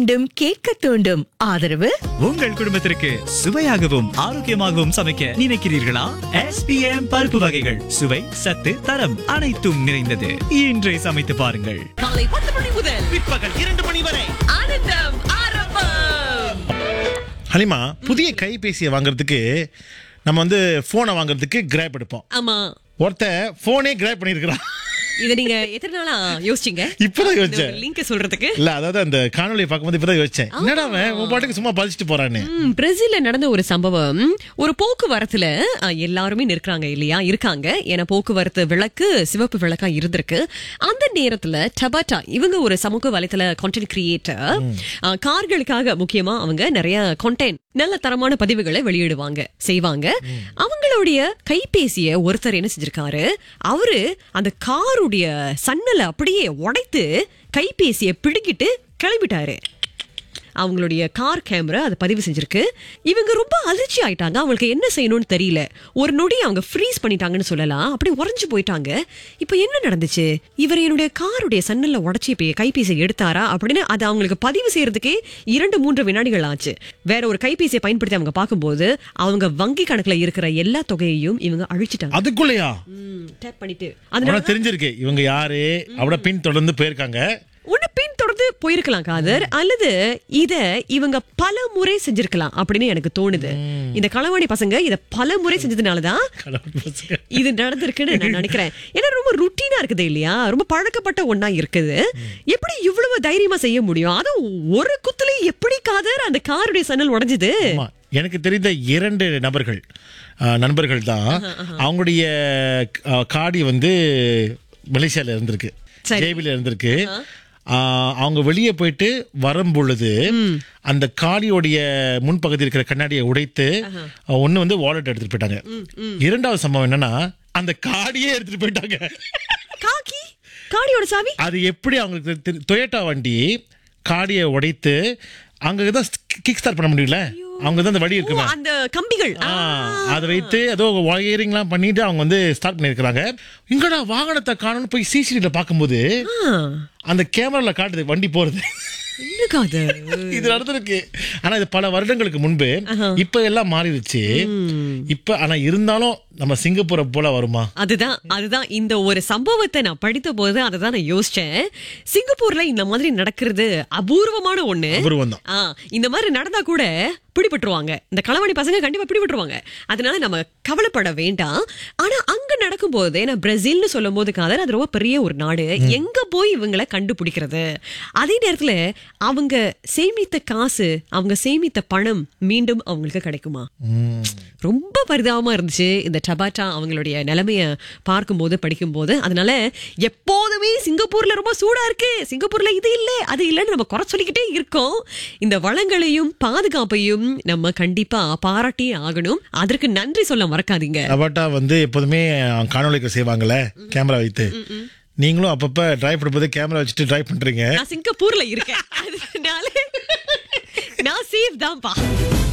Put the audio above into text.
மீண்டும் கேட்க தூண்டும் ஆதரவு உங்கள் குடும்பத்திற்கு சுவையாகவும் ஆரோக்கியமாகவும் சமைக்க நினைக்கிறீர்களா எஸ்பிஎம் பருப்பு வகைகள் சுவை சத்து தரம் அனைத்தும் நிறைந்தது இன்றே சமைத்து பாருங்கள் காலை பத்து மணி முதல் பிற்பகல் இரண்டு மணி வரை ஆனந்தம் ஆரம்பம் ஹலிமா புதிய கைபேசியை வாங்குறதுக்கு நம்ம வந்து போனை வாங்குறதுக்கு கிராப் எடுப்போம் ஆமா ஒருத்தன் போனே கிராப் பண்ணிருக்கிறான் இத நீங்க எத்தனை நாளா யோசிச்சீங்க இப்பதான் யோசிச்சேன் லிங்க் சொல்றதுக்கு இல்ல அதாவது அந்த காணொலியை பார்க்கும்போது இப்பதான் யோசிச்சேன் என்னடா அவன் உன் பாட்டுக்கு சும்மா பதிச்சுட்டு போறான்னு ம், பிரேசில்ல நடந்த ஒரு சம்பவம் ஒரு போக்குவரத்துல அ, எல்லாருமே நிற்கிறாங்க இல்லையா இருக்காங்க ஏன்னா போக்குவரத்து விளக்கு சிவப்பு விளக்கா இருந்திருக்கு அந்த நேரத்துல டபாட்டா இவங்க ஒரு சமூக வலைத்தள கான்டென்ட் கிரியேட்டர் கார்களுக்காக முக்கியமா அவங்க நிறைய கான்டென்ட் நல்ல தரமான பதிவுகளை வெளியிடுவாங்க செய்வாங்க அவங்களுடைய கைபேசிய ஒருத்தர் என்ன செஞ்சிருக்காரு அவரு அந்த காருடைய சன்னலை அப்படியே உடைத்து கைபேசியை பிடுங்கிட்டு கிளம்பிட்டாரு அவங்களுடைய கார் கேமரா அதை பதிவு செஞ்சிருக்கு இவங்க ரொம்ப அதிர்ச்சி ஆயிட்டாங்க அவங்களுக்கு என்ன செய்யணும்னு தெரியல ஒரு நொடி அவங்க ஃப்ரீஸ் பண்ணிட்டாங்கன்னு சொல்லலாம் அப்படி உறைஞ்சு போயிட்டாங்க இப்போ என்ன நடந்துச்சு இவர் என்னுடைய காருடைய சன்னல்ல உடச்சி இப்ப கைபேசி எடுத்தாரா அப்படின்னு அதை அவங்களுக்கு பதிவு செய்யறதுக்கே இரண்டு மூன்று வினாடிகள் ஆச்சு வேற ஒரு கைபேசியை பயன்படுத்தி அவங்க பார்க்கும்போது அவங்க வங்கி கணக்குல இருக்கிற எல்லா தொகையையும் இவங்க அழிச்சிட்டாங்க அதுக்குள்ளயா டேப் பண்ணிட்டு ஆனா அதனால தெரிஞ்சிருக்கு இவங்க யாரு அவட பின் தொடர்ந்து போயிருக்காங்க ஒண்ணு பின் தொடர்ந்து போயிருக்கலாம் காதர் அல்லது இத இவங்க பல முறை செஞ்சிருக்கலாம் அப்படின்னு எனக்கு தோணுது இந்த களவாணி பசங்க இத பல முறை செஞ்சதுனாலதான் கடவுள் பசங்க. இது நடந்திருக்குன்னு நான் நினைக்கிறேன் ஏன்னா ரொம்ப ருட்டீனா இருக்குது இல்லையா ரொம்ப பழக்கப்பட்ட ஒண்ணா இருக்குது எப்படி இவ்வளவு தைரியமா செய்ய முடியும் அதுவும் ஒரு குத்துல எப்படி காதர் அந்த காருடைய சன்னல் உடைஞ்சது ஆமா எனக்கு தெரிந்த இரண்டு நபர்கள் அஹ், நண்பர்கள் தான் அவங்களுடைய அஹ், காடி வந்து மலேசியால இருந்திருக்கு சரி. ஜேபில இருந்திருக்கு அஹ், அவங்க வெளியே போயிட்டு வரும் பொழுது அந்த காடியோடைய முன்பகுதி இருக்கிற கண்ணாடியை உடைத்து அஹ், ஒண்ணு வந்து வாலெட் எடுத்துட்டு போயிட்டாங்க இரண்டாவது சம்பவம் என்னன்னா அந்த காடியே எடுத்துட்டு போயிட்டாங்க காக்கி காடியோட சாவி அது எப்படி அவங்களுக்கு தெரி- டொயோட்டா வண்டி காடியை உடைத்து அங்க தான் கிக் ஸ்டார்ட் பண்ண முடியல அவங்க தான் அந்த வழி ஓ, இருக்குமே அந்த கம்பிகள் ஆ, அதை வைத்து ஏதோ ஒயரிங்லாம் பண்ணிட்டு அவங்க வந்து ஸ்டார்ட் பண்ணிருக்காங்க இங்கடா வாகனத்தை காணணும்னு போய் சிசிடிவில பார்க்கும்போது ஆ, அந்த கேமரால காட்டுது வண்டி போறது என்ன காதர் இது நடந்திருக்கு ஆனா இது பல வருடங்களுக்கு முன்பு இப்ப எல்லாம் மாறிடுச்சு இப்ப ஆனா இருந்தாலும் நம்ம சிங்கப்பூரை போல வருமா அதுதான் அதுதான் இந்த ஒரு சம்பவத்தை நான் படித்த போது அதை தான் நான் யோசிச்சேன் சிங்கப்பூர்ல இந்த மாதிரி நடக்கிறது அபூர்வமான ஒண்ணு அபூர்வம் தான். ஆ, இந்த மாதிரி நடந்தா கூட பிடிபட்டுருவாங்க இந்த களவாணி பசங்க கண்டிப்பா பிடிபட்டுருவாங்க அதனால நம்ம கவலைப்பட வேண்டாம் ஆனா அங்க நடக்கும்போது ஏன்னா பிரேசில்னு சொல்லும் போது காதல் அது ரொம்ப பெரிய ஒரு நாடு எங்க போய் இவங்களை கண்டுபிடிக்கிறது அதே நேரத்துல அவங்க சேமித்த காசு அவங்க சேமித்த பணம் மீண்டும் அவங்களுக்கு கிடைக்குமா ரொம்ப பரிதாபமா இருந்துச்சு இந்த டபாட்டா அவங்களுடைய நிலைமைய பார்க்கும்போது படிக்கும்போது அதனால எப்போதுமே சிங்கப்பூர்ல ரொம்ப சூடா இருக்கு சிங்கப்பூர்ல இது இல்ல அது இல்லைன்னு நம்ம குறை சொல்லிக்கிட்டே இருக்கோம் இந்த வளங்களையும் பாதுகாப்பையும் நம்ம கண்டிப்பா பாராட்டியே ஆகணும் அதற்கு நன்றி சொல்ல மறக்காதீங்க அபாட்டா வந்து எப்போதுமே காணொலிக்கு செய்வாங்கல்ல கேமரா வைத்து நீங்களும் அப்பப்ப டிரைவ் பண்ணும்போது கேமரா வச்சுட்டு டிரைவ் பண்றீங்க நான் சிங்கப்பூர்ல இருக்கேன் அதனால நான் சேஃப் தான்ப்பா